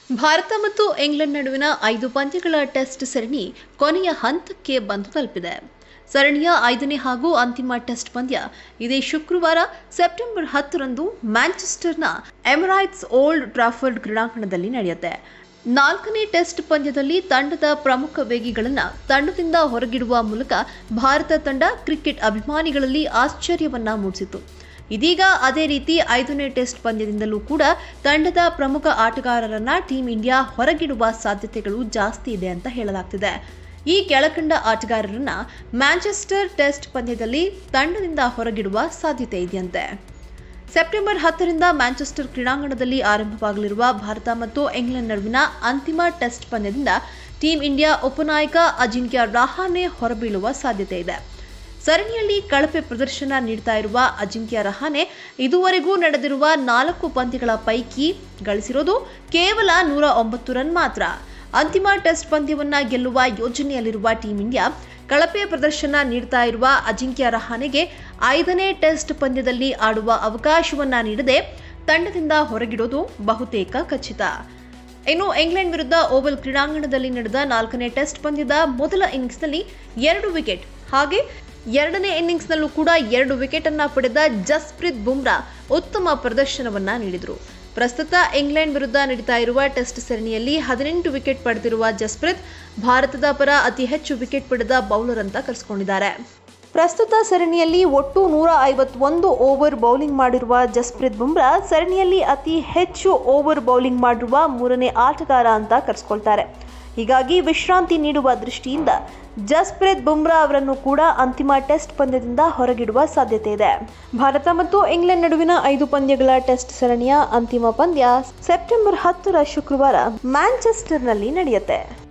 ಭಾರತ ಮತ್ತು ಇಂಗ್ಲೆಂಡ್ ನಡುವಿನ ಐದು ಪಂದ್ಯಗಳ ಟೆಸ್ಟ್ ಸರಣಿ ಕೊನೆಯ ಹಂತಕ್ಕೆ ಬಂದು ತಲುಪಿದೆ ಸರಣಿಯ ಐದನೇ ಹಾಗೂ ಅಂತಿಮ ಟೆಸ್ಟ್ ಪಂದ್ಯ ಇದೇ ಶುಕ್ರವಾರ ಸೆಪ್ಟೆಂಬರ್ ಹತ್ತರಂದು ಮ್ಯಾಂಚೆಸ್ಟರ್ನ ಎಮರೈಟ್ಸ್ ಓಲ್ಡ್ ಟ್ರಾಫರ್ಡ್ ಕ್ರೀಡಾಂಗಣದಲ್ಲಿ ನಡೆಯುತ್ತೆ ನಾಲ್ಕನೇ ಟೆಸ್ಟ್ ಪಂದ್ಯದಲ್ಲಿ ತಂಡದ ಪ್ರಮುಖ ವೇಗಿಗಳನ್ನು ತಂಡದಿಂದ ಹೊರಗಿಡುವ ಮೂಲಕ ಭಾರತ ತಂಡ ಕ್ರಿಕೆಟ್ ಅಭಿಮಾನಿಗಳಲ್ಲಿ ಆಶ್ಚರ್ಯವನ್ನ ಮೂಡಿಸಿತು ಇದೀಗ ಅದೇ ರೀತಿ ಐದನೇ ಟೆಸ್ಟ್ ಪಂದ್ಯದಿಂದಲೂ ಕೂಡ ತಂಡದ ಪ್ರಮುಖ ಆಟಗಾರರನ್ನ ಟೀಂ ಇಂಡಿಯಾ ಹೊರಗಿಡುವ ಸಾಧ್ಯತೆಗಳು ಜಾಸ್ತಿ ಇದೆ ಅಂತ ಹೇಳಲಾಗ್ತಿದೆ ಈ ಕೆಳಕಂಡ ಆಟಗಾರರನ್ನ ಮ್ಯಾಂಚೆಸ್ಟರ್ ಟೆಸ್ಟ್ ಪಂದ್ಯದಲ್ಲಿ ತಂಡದಿಂದ ಹೊರಗಿಡುವ ಸಾಧ್ಯತೆ ಇದೆಯಂತೆ ಸೆಪ್ಟೆಂಬರ್ ಹತ್ತರಿಂದ ಮ್ಯಾಂಚೆಸ್ಟರ್ ಕ್ರೀಡಾಂಗಣದಲ್ಲಿ ಆರಂಭವಾಗಲಿರುವ ಭಾರತ ಮತ್ತು ಇಂಗ್ಲೆಂಡ್ ನಡುವಿನ ಅಂತಿಮ ಟೆಸ್ಟ್ ಪಂದ್ಯದಿಂದ ಟೀಂ ಇಂಡಿಯಾ ಉಪನಾಯಕ ಅಜಿಂಕ್ಯ ರಹಾನೆ ಹೊರಬೀಳುವ ಸಾಧ್ಯತೆ ಇದೆ ಸರಣಿಯಲ್ಲಿ ಕಳಪೆ ಪ್ರದರ್ಶನ ನೀಡ್ತಾ ಇರುವ ಅಜಿಂಕ್ಯ ರಹಾನೆ ಇದುವರೆಗೂ ನಡೆದಿರುವ ನಾಲ್ಕು ಪಂದ್ಯಗಳ ಪೈಕಿ ಗಳಿಸಿರೋದು ಕೇವಲ ನೂರ ಒಂಬತ್ತು ರನ್ ಮಾತ್ರ ಅಂತಿಮ ಟೆಸ್ಟ್ ಪಂದ್ಯವನ್ನ ಗೆಲ್ಲುವ ಯೋಜನೆಯಲ್ಲಿರುವ ಟೀಂ ಇಂಡಿಯಾ ಕಳಪೆ ಪ್ರದರ್ಶನ ನೀಡ್ತಾ ಇರುವ ಅಜಿಂಕ್ಯ ರಹಾನೆಗೆ ಐದನೇ ಟೆಸ್ಟ್ ಪಂದ್ಯದಲ್ಲಿ ಆಡುವ ಅವಕಾಶವನ್ನ ನೀಡದೆ ತಂಡದಿಂದ ಹೊರಗಿಡೋದು ಬಹುತೇಕ ಖಚಿತ ಇನ್ನು ಇಂಗ್ಲೆಂಡ್ ವಿರುದ್ಧ ಓವಲ್ ಕ್ರೀಡಾಂಗಣದಲ್ಲಿ ನಡೆದ ನಾಲ್ಕನೇ ಟೆಸ್ಟ್ ಪಂದ್ಯದ ಮೊದಲ ಇನ್ನಿಂಗ್ಸ್ನಲ್ಲಿ ಎರಡು ವಿಕೆಟ್ ಹಾಗೆ ಎರಡನೇ ಇನ್ನಿಂಗ್ಸ್ನಲ್ಲೂ ಕೂಡ ಎರಡು ವಿಕೆಟ್ ಅನ್ನ ಪಡೆದ ಜಸ್ಪ್ರೀತ್ ಬುಮ್ರಾ ಉತ್ತಮ ಪ್ರದರ್ಶನವನ್ನ ನೀಡಿದರು ಪ್ರಸ್ತುತ ಇಂಗ್ಲೆಂಡ್ ವಿರುದ್ಧ ನಡೀತಾ ಇರುವ ಟೆಸ್ಟ್ ಸರಣಿಯಲ್ಲಿ ಹದಿನೆಂಟು ವಿಕೆಟ್ ಪಡೆದಿರುವ ಜಸ್ಪ್ರೀತ್ ಭಾರತದ ಪರ ಅತಿ ಹೆಚ್ಚು ವಿಕೆಟ್ ಪಡೆದ ಬೌಲರ್ ಅಂತ ಕರೆಸಿಕೊಂಡಿದ್ದಾರೆ ಪ್ರಸ್ತುತ ಸರಣಿಯಲ್ಲಿ ಒಟ್ಟು ನೂರ ಐವತ್ತೊಂದು ಓವರ್ ಬೌಲಿಂಗ್ ಮಾಡಿರುವ ಜಸ್ಪ್ರೀತ್ ಬುಮ್ರಾ ಸರಣಿಯಲ್ಲಿ ಅತಿ ಹೆಚ್ಚು ಓವರ್ ಬೌಲಿಂಗ್ ಮಾಡಿರುವ ಮೂರನೇ ಆಟಗಾರ ಅಂತ ಕರೆಸ್ಕೊಳ್ತಾರೆ ಹೀಗಾಗಿ ವಿಶ್ರಾಂತಿ ನೀಡುವ ದೃಷ್ಟಿಯಿಂದ ಜಸ್ಪ್ರೀತ್ ಬುಮ್ರಾ ಅವರನ್ನು ಕೂಡ ಅಂತಿಮ ಟೆಸ್ಟ್ ಪಂದ್ಯದಿಂದ ಹೊರಗಿಡುವ ಸಾಧ್ಯತೆ ಇದೆ ಭಾರತ ಮತ್ತು ಇಂಗ್ಲೆಂಡ್ ನಡುವಿನ ಐದು ಪಂದ್ಯಗಳ ಟೆಸ್ಟ್ ಸರಣಿಯ ಅಂತಿಮ ಪಂದ್ಯ ಸೆಪ್ಟೆಂಬರ್ ಹತ್ತರ ಶುಕ್ರವಾರ ಮ್ಯಾಂಚೆಸ್ಟರ್ನಲ್ಲಿ ನಡೆಯುತ್ತೆ